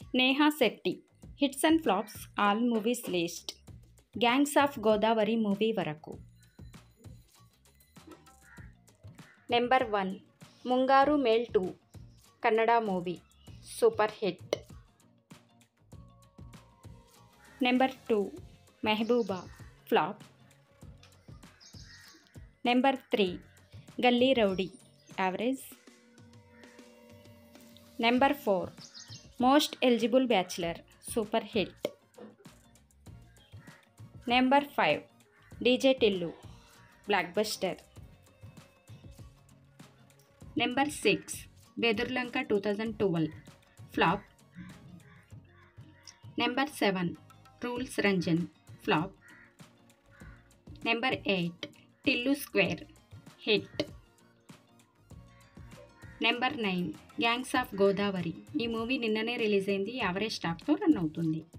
Neha Shetty hits and flops all movies list gangs of Godavari movie వరకు number one Mungaru Male two Kannada movie super hit number two Mehbooba flop number three Gully Rowdy average number four most eligible bachelor super hit number five DJ Tillu blockbuster number six Bedurulanka two thousand twelve flop number seven rules Ranjan flop number eight Tillu square hit number nine gangs of Godavari ఈ movie నిన్ననే release అయింది average స్టాక్తో run అవుతుంది